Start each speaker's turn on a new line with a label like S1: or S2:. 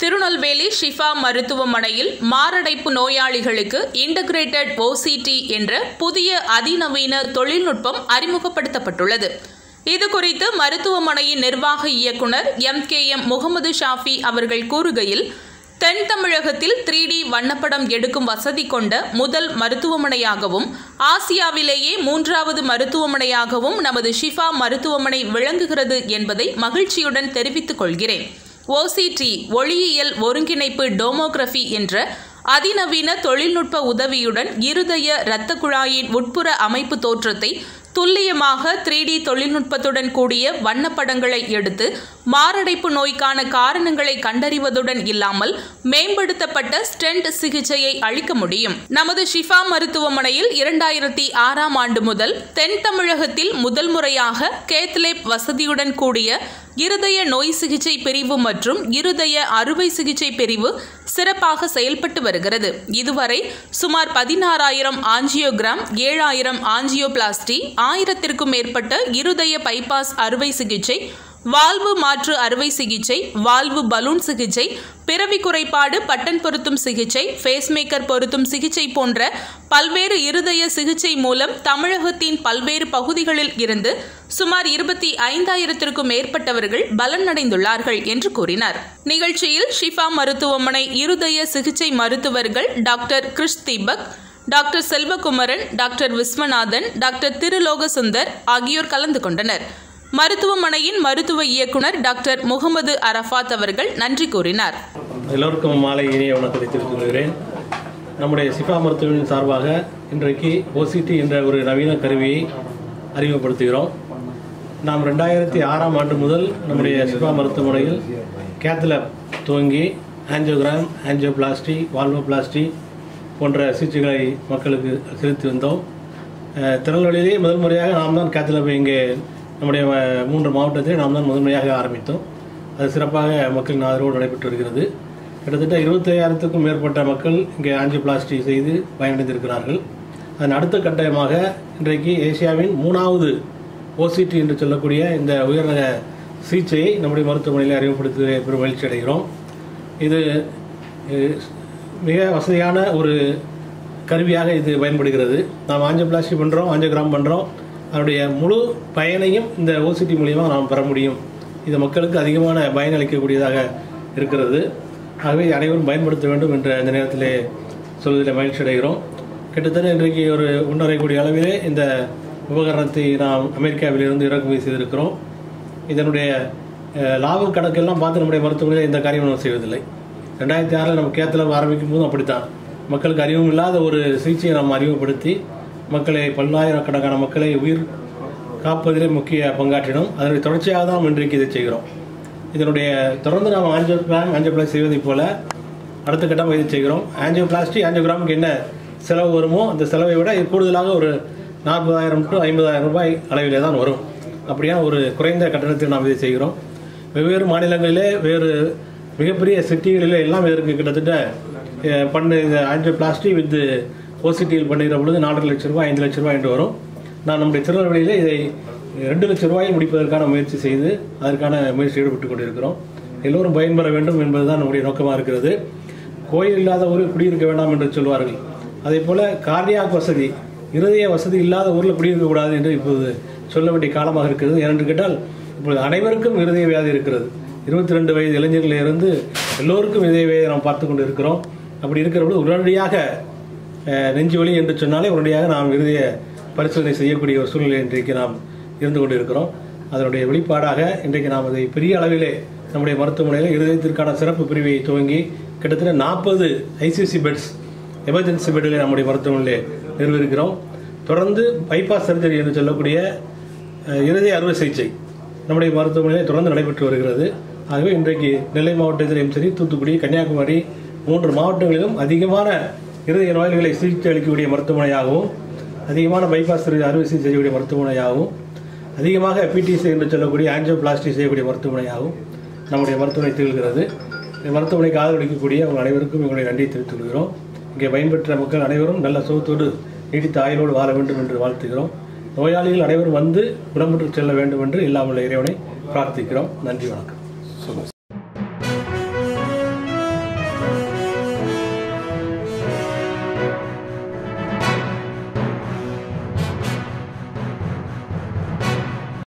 S1: திருநெல்வேலி ஷிஃபா மருத்துவமனையில் மாரடைப்பு நோயாளிகளுக்கு இன்டகிரேட்டட் ஓசிடி என்ற புதிய அதிநவீன தொழில்நுட்பம் அறிமுகப்படுத்தப்பட்டுள்ளது இதுகுறித்து மருத்துவமனையின் நிர்வாக இயக்குனர் எம் கே எம் முகமது ஷாஃபி அவர்கள் கூறுகையில் தென் தமிழகத்தில் த்ரீ டி வண்ணப்படம் எடுக்கும் வசதி கொண்ட முதல் மருத்துவமனையாகவும் ஆசியாவிலேயே மூன்றாவது மருத்துவமனையாகவும் நமது ஷிஃபா மருத்துவமனை விளங்குகிறது என்பதை மகிழ்ச்சியுடன் தெரிவித்துக் கொள்கிறேன் ஓசிடி ஒளியியல் ஒருங்கிணைப்பு டோமோகிராஃபி என்ற அதிநவீன தொழில்நுட்ப உதவியுடன் இருதய இரத்த குழாயின் உட்புற அமைப்பு தோற்றத்தை துல்லியமாக த்ரீ டி தொழில்நுட்பத்துடன் கூடிய வண்ணப்படங்களை எடுத்து மாரடைப்பு நோய்க்கான காரணங்களை கண்டறிவதுடன் இல்லாமல் மேம்படுத்தப்பட்ட ஸ்டென்ட் சிகிச்சையை அளிக்க முடியும் நமது ஷிஃபா மருத்துவமனையில் இரண்டாயிரத்தி ஆறாம் ஆண்டு முதல் தென் தமிழகத்தில் முதல் முறையாக கேத்லேப் வசதியுடன் கூடிய இருதய நோய் சிகிச்சை பிரிவு மற்றும் இருதய அறுவை சிகிச்சை பிரிவு சிறப்பாக செயல்பட்டு வருகிறது இதுவரை சுமார் பதினாறாயிரம் ஆஞ்சியோகிராம் ஏழாயிரம் ஆஞ்சியோபிளாஸ்டி ஆயிரத்திற்கும் மேற்பட்ட இருதய பைபாஸ் அறுவை சிகிச்சை வால்வு மாற்று அறுவை சிகிச்சை வால்வு பலூன் சிகிச்சை பிறவி குறைபாடு பட்டன் பொருத்தும் சிகிச்சை ஃபேஸ்மேக்கர் பொருத்தும் சிகிச்சை போன்ற பல்வேறு இருதய சிகிச்சை மூலம் தமிழகத்தின் பல்வேறு பகுதிகளில் இருந்து சுமார் இருபத்தி ஐந்தாயிரத்திற்கும் மேற்பட்டவர்கள் பலனடைந்துள்ளார்கள் என்று கூறினார் நிகழ்ச்சியில் ஷிஃபா மருத்துவமனை இருதய சிகிச்சை மருத்துவர்கள் doctor Krish Deepak doctor Selvakumaran doctor Viswanathan doctor Thirulogasundar ஆகியோர் கலந்து கொண்டனர் மருத்துவமனையின் மருத்துவ இயக்குனர் டாக்டர் முகமது அரஃபாத் அவர்கள் நன்றி கூறினார்
S2: எல்லோருக்கும் மாலை இனிய வணக்கத்தை தெரிவித்துக் கொள்கிறேன் நம்முடைய சிஃபா மருத்துவமனையின் சார்பாக இன்றைக்கு ஓசிடி என்ற ஒரு நவீன கருவியை அறிமுகப்படுத்துகிறோம் நாம் ரெண்டாயிரத்தி ஆறாம் ஆண்டு முதல் நம்முடைய சிஃபா மருத்துவமனையில் கேத்லப் துவங்கி ஆஞ்சியோகிராம் ஆஞ்சியோபிளாஸ்டி வால்வோபிளாஸ்டி போன்ற சிகிச்சைகளை மக்களுக்கு செலுத்தி வந்தோம் அஹ், திருநெல்வேலியிலே முதல் முறையாக நாம் தான் கேத்லப்பை இங்கே நம்முடைய அஹ், மூன்று மாவட்டத்தில் நாம் தான் முதன்மையாக ஆரம்பித்தோம் அது சிறப்பாக மக்களின் ஆதரவோடு நடைபெற்று வருகிறது கிட்டத்தட்ட இருபத்தையாயிரத்துக்கும் மேற்பட்ட மக்கள் இங்கே ஆஞ்சியோபிளாஸ்டி செய்து பயனடைந்திருக்கிறார்கள் அதன் அடுத்த கட்டமாக இன்றைக்கு ஏசியாவின் மூணாவது ஓசிடி என்று சொல்லக்கூடிய இந்த உயர்ரக சிகிச்சையை நம்முடைய மருத்துவமனையில் அறிமுகப்படுத்த பெரும் மகிழ்ச்சி அடைகிறோம் இது அஹ், மிக வசதியான ஒரு கருவியாக இது பயன்படுகிறது நாம் ஆஞ்சியோபிளாஸ்டி பண்ணுறோம் ஆஞ்சியோகிராம் பண்ணுறோம் அதனுடைய முழு பயனையும் இந்த ஓசிடி மூலியமாக நாம் பெற முடியும் இது மக்களுக்கு அதிகமான பயன் அளிக்கக்கூடியதாக இருக்கிறது ஆகவே இதை அனைவரும் பயன்படுத்த வேண்டும் என்ற இந்த நேரத்திலே சொல்வதில் மகிழ்ச்சி அடைகிறோம் கிட்டத்தட்ட இன்றைக்கு ஒரு ஒன்றரை கோடி அளவிலே இந்த உபகரணத்தை நாம் அமெரிக்காவிலிருந்து இறக்குமதி செய்திருக்கிறோம் இதனுடைய அஹ், லாப கணக்கெல்லாம் பார்த்து நம்முடைய மருத்துவமனையில் இந்த காரியம் நம்ம செய்வதில்லை ரெண்டாயிரத்தி ஆறில் நம்ம கேத்தில் ஆரம்பிக்கும் போதும் அப்படித்தான் மக்களுக்கு அறிவும் இல்லாத ஒரு சிகிச்சையை நாம் அறிமுகப்படுத்தி மக்களை பல்லாயிரக்கணக்கான மக்களை உயிர் காப்பதிலே முக்கிய பங்காற்றினோம் அதனுடைய தொடர்ச்சியாக தான் நாம் இன்றைக்கு இதை செய்கிறோம் இதனுடைய தொடர்ந்து நாம் ஆஞ்சியோகிராம் ஆஞ்சியோபிளாஸ்டி செய்வதைப் போல அடுத்த கட்டமாக இதை செய்கிறோம் ஆஞ்சியோபிளாஸ்டி ஆஞ்சியோகிராமுக்கு என்ன செலவு வருமோ அந்த செலவை விட இது கூடுதலாக ஒரு நாற்பதாயிரம் டு ஐம்பதாயிரம் ரூபாய் அளவிலே தான் வரும் அப்படியான ஒரு குறைந்த கட்டணத்தில் நாம் இதை செய்கிறோம் வெவ்வேறு மாநிலங்களிலே வேறு மிகப்பெரிய சிட்டிகளிலே எல்லாம் இதற்கு கிட்டத்தட்ட அஹ், பண்ணு இந்த ஆஞ்சியோபிளாஸ்டி வித் ஓசிடியில் பண்ணுகிற பொழுது நாலரை லட்ச ரூபாய் ஐந்து லட்ச ரூபாய் என்று வரும் நான் நம்முடைய திருநெல்வேலியிலே இதை ரெண்டு லட்ச ரூபாயை முடிப்பதற்கான முயற்சி செய்து அதற்கான முயற்சி ஈடுபட்டு கொண்டிருக்கிறோம் எல்லோரும் பயன்பெற வேண்டும் என்பதுதான் நம்முடைய நோக்கமாக இருக்கிறது கோயில் இல்லாத ஊரில் குடியிருக்க வேண்டாம் என்று சொல்வார்கள் அதே போல கார்டியாக் வசதி இருதய வசதி இல்லாத ஊரில் குடியிருக்க கூடாது என்று இப்போது சொல்ல வேண்டிய காலமாக இருக்கிறது ஏனென்று கேட்டால் இப்பொழுது அனைவருக்கும் இருதய வியாதி இருக்கிறது இருபத்தி ரெண்டு வயது இளைஞர்களில் இருந்து எல்லோருக்கும் இதய வியாதியை நாம் பார்த்து கொண்டு இருக்கிறோம் அப்படி இருக்கிற பொழுது உடனடியாக அஹ், நெஞ்சு வலி என்று சொன்னாலே உடனடியாக நாம் இருதய பரிசோதனை செய்யக்கூடிய ஒரு சூழ்நிலை இன்றைக்கு நாம் இருந்து கொண்டு இருக்கிறோம் அதனுடைய வெளிப்பாடாக இன்றைக்கு நாம் அதை பெரிய அளவிலே நம்முடைய மருத்துவமனையில் இருதயத்திற்கான சிறப்பு பிரிவை துவங்கி கிட்டத்தட்ட நாற்பது ஐசிசி பெட்ஸ் எமர்ஜென்சி பெட்டில் நம்முடைய மருத்துவமனையிலே நிறுவியிருக்கிறோம் தொடர்ந்து பைபாஸ் சர்ஜரி என்று சொல்லக்கூடிய அஹ், இருதய அறுவை சிகிச்சை நம்முடைய மருத்துவமனையில் தொடர்ந்து நடைபெற்று வருகிறது ஆகவே இன்றைக்கு நெல்லை மாவட்டத்திலும் சரி தூத்துக்குடி கன்னியாகுமரி மூன்று மாவட்டங்களிலும் அதிகமான இருதய நோயாளிகளை சிகிச்சை அளிக்கக்கூடிய மருத்துவமனையாகவும் அதிகமான பைபாஸ் சர்ஜரி அறுவை சிகிச்சை செய்யக்கூடிய மருத்துவமனையாகவும் அதிகமாக பிடிசி என்று சொல்லக்கூடிய ஆஞ்சியோபிளாஸ்டி செய்யக்கூடிய மருத்துவமனையாகவும் நம்முடைய மருத்துவமனை திகழ்கிறது இந்த மருத்துவமனைக்கு ஆதரவளிக்கக்கூடிய உங்கள் அனைவருக்கும் எங்களுடைய நன்றியை தெரிவித்துக் கொள்கிறோம் இங்கே பயன்பெற்ற மக்கள் அனைவரும் நல்ல சுகத்தோடு நீடித்த ஆயுளோடு வாழ வேண்டும் என்று வாழ்த்துகிறோம் நோயாளிகள் அனைவரும் வந்து குணமுற்று செல்ல வேண்டும் என்று இல்லாமல் இறைவனை பிரார்த்திக்கிறோம் நன்றி வணக்கம்